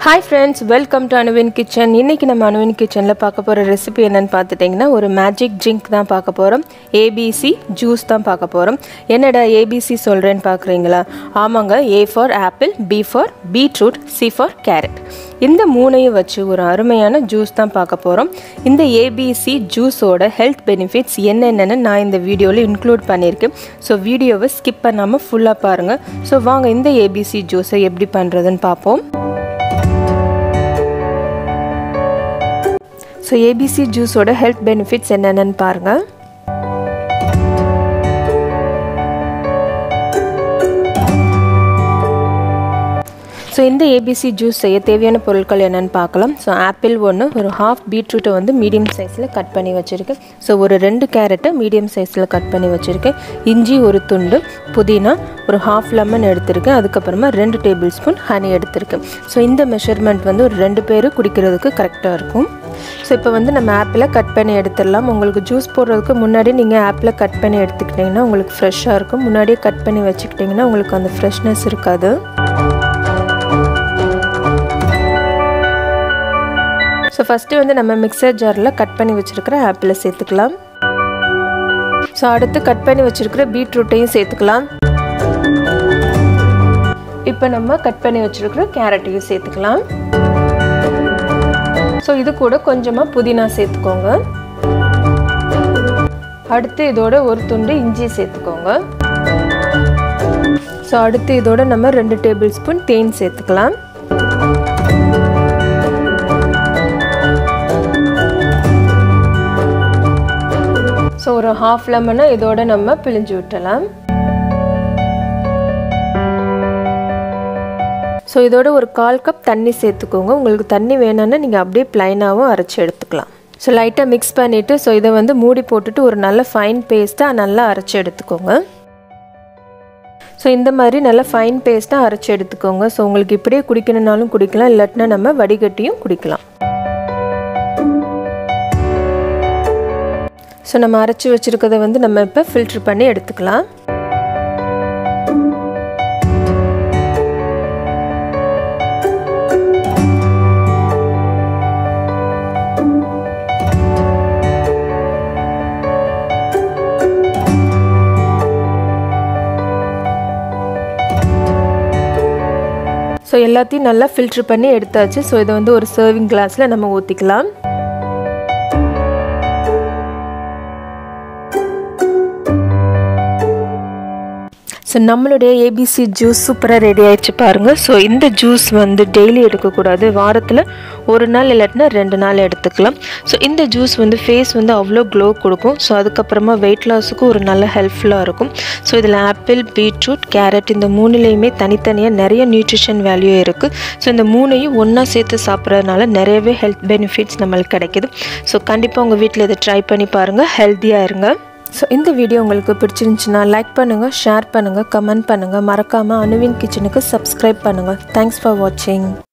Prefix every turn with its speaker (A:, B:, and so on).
A: hi friends welcome to அனுவின் kitchen இன்றைக்கி நம்ம அனுவின் கிச்சனில் பார்க்க போகிற ரெசிபி என்னென்னு பார்த்துட்டிங்கன்னா ஒரு மேஜிக் ட்ரிங்க் தான் பார்க்க போகிறோம் ஏபிசி ஜூஸ் தான் பார்க்க போகிறோம் என்னடா ஏபிசி சொல்கிறேன்னு பார்க்குறீங்களா ஆமாங்க A for apple B for beetroot C for carrot இந்த மூணையும் வச்சு ஒரு அருமையான ஜூஸ் தான் பார்க்க போகிறோம் இந்த ஏபிசி ஜூஸோட ஹெல்த் பெனிஃபிட்ஸ் என்னென்னு நான் இந்த வீடியோவில் இன்க்ளூட் பண்ணியிருக்கேன் ஸோ வீடியோவை ஸ்கிப் பண்ணாமல் ஃபுல்லாக பாருங்கள் ஸோ வாங்க இந்த ஏபிசி ஜூஸை எப்படி பண்ணுறதுன்னு பார்ப்போம் ஸோ ஏபிசி ஜூஸோட ஹெல்த் பெனிஃபிட்ஸ் என்னென்னு பாருங்கள் ஸோ இந்த ஏபிசி ஜூஸ் செய்ய தேவையான பொருட்கள் என்னென்னு பார்க்கலாம் ஸோ ஆப்பிள் ஒன்று ஒரு ஹாஃப் பீட்ரூட்டை வந்து மீடியம் சைஸில் கட் பண்ணி வச்சுருக்கேன் ஸோ ஒரு ரெண்டு கேரட்டை மீடியம் சைஸில் கட் பண்ணி வச்சுருக்கேன் இஞ்சி ஒரு துண்டு புதினா ஒரு ஹாஃப் லெமன் எடுத்திருக்கேன் அதுக்கப்புறமா ரெண்டு டேபிள் ஸ்பூன் ஹனி எடுத்திருக்கேன் ஸோ இந்த மெஷர்மெண்ட் வந்து ஒரு ரெண்டு பேர் குடிக்கிறதுக்கு கரெக்டாக இருக்கும் ஸோ இப்போ வந்து நம்ம ஆப்பிளை கட் பண்ணி எடுத்துடலாம் உங்களுக்கு ஜூஸ் போடுறதுக்கு முன்னாடி நீங்கள் ஆப்பிளை கட் பண்ணி எடுத்துக்கிட்டிங்கன்னா உங்களுக்கு ஃப்ரெஷ்ஷாக இருக்கும் முன்னாடியே கட் பண்ணி வச்சுக்கிட்டிங்கன்னா உங்களுக்கு அந்த ஃப்ரெஷ்னஸ் இருக்காது ஸோ ஃபஸ்ட்டு வந்து நம்ம மிக்சர் ஜாரில் கட் பண்ணி வச்சுருக்கிற ஆப்பிளை சேர்த்துக்கலாம் ஸோ அடுத்து கட் பண்ணி வச்சுருக்கிற பீட்ரூட்டையும் சேர்த்துக்கலாம் இப்போ நம்ம கட் பண்ணி வச்சுருக்கிற கேரட்டையும் சேர்த்துக்கலாம் ஸோ இது கூட கொஞ்சமாக புதினா சேர்த்துக்கோங்க அடுத்து இதோட ஒரு துண்டு இஞ்சி சேர்த்துக்கோங்க ஸோ அடுத்து இதோட நம்ம ரெண்டு டேபிள் ஸ்பூன் தேன் சேர்த்துக்கலாம் ஸோ ஒரு ஹாஃப் லெமனை இதோட நம்ம பிழிஞ்சு விட்டலாம் ஸோ இதோட ஒரு கால் கப் தண்ணி சேர்த்துக்கோங்க உங்களுக்கு தண்ணி வேணும்னா நீங்கள் அப்படியே ப்ளைனாகவும் அரைச்சி எடுத்துக்கலாம் ஸோ லைட்டாக மிக்ஸ் பண்ணிவிட்டு ஸோ இதை வந்து மூடி போட்டுட்டு ஒரு நல்ல ஃபைன் பேஸ்ட்டாக நல்லா அரைச்சி எடுத்துக்கோங்க ஸோ இந்த மாதிரி நல்லா ஃபைன் பேஸ்ட்டாக அரைச்சி எடுத்துக்கோங்க ஸோ உங்களுக்கு இப்படியே குடிக்கணுன்னாலும் குடிக்கலாம் இல்லாட்டினா நம்ம வடிகட்டியும் குடிக்கலாம் ஸோ நம்ம அரைச்சி வச்சுருக்கதை வந்து நம்ம இப்போ ஃபில்ட்ரு பண்ணி எடுத்துக்கலாம் ஸோ எல்லாத்தையும் நல்லா ஃபில்ட்ரு பண்ணி எடுத்தாச்சு ஸோ இதை வந்து ஒரு சர்விங் கிளாஸில் நம்ம ஊற்றிக்கலாம் ஸோ நம்மளுடைய ஏபிசி ஜூஸ் சூப்பராக ரெடி ஆயிடுச்சு பாருங்கள் ஸோ இந்த ஜூஸ் வந்து டெய்லி எடுக்கக்கூடாது வாரத்தில் ஒரு நாள் இல்லாட்டினா ரெண்டு நாள் எடுத்துக்கலாம் ஸோ இந்த ஜூஸ் வந்து ஃபேஸ் வந்து அவ்வளோ க்ளோ கொடுக்கும் ஸோ அதுக்கப்புறமா வெயிட் லாஸுக்கும் ஒரு நல்ல ஹெல்ப்ஃபுல்லாக இருக்கும் ஸோ இதில் ஆப்பிள் பீட்ரூட் கேரட் இந்த மூணுலேயுமே தனித்தனியாக நிறைய நியூட்ரிஷன் வேல்யூ இருக்குது ஸோ இந்த மூணையும் ஒன்றா சேர்த்து சாப்பிட்றதுனால நிறையவே ஹெல்த் பெனிஃபிட்ஸ் நம்மளுக்கு கிடைக்கிது ஸோ கண்டிப்பாக உங்கள் வீட்டில் இதை ட்ரை பண்ணி பாருங்கள் ஹெல்த்தியாக இருங்க ஸோ இந்த வீடியோ உங்களுக்கு பிடிச்சிருந்துச்சுன்னா லைக் பண்ணுங்கள் ஷேர் பண்ணுங்கள் கமெண்ட் பண்ணுங்கள் மறக்காமல் அணுவின் கிச்சனுக்கு சப்ஸ்கிரைப் பண்ணுங்கள் தேங்க்ஸ் ஃபார் வாட்சிங்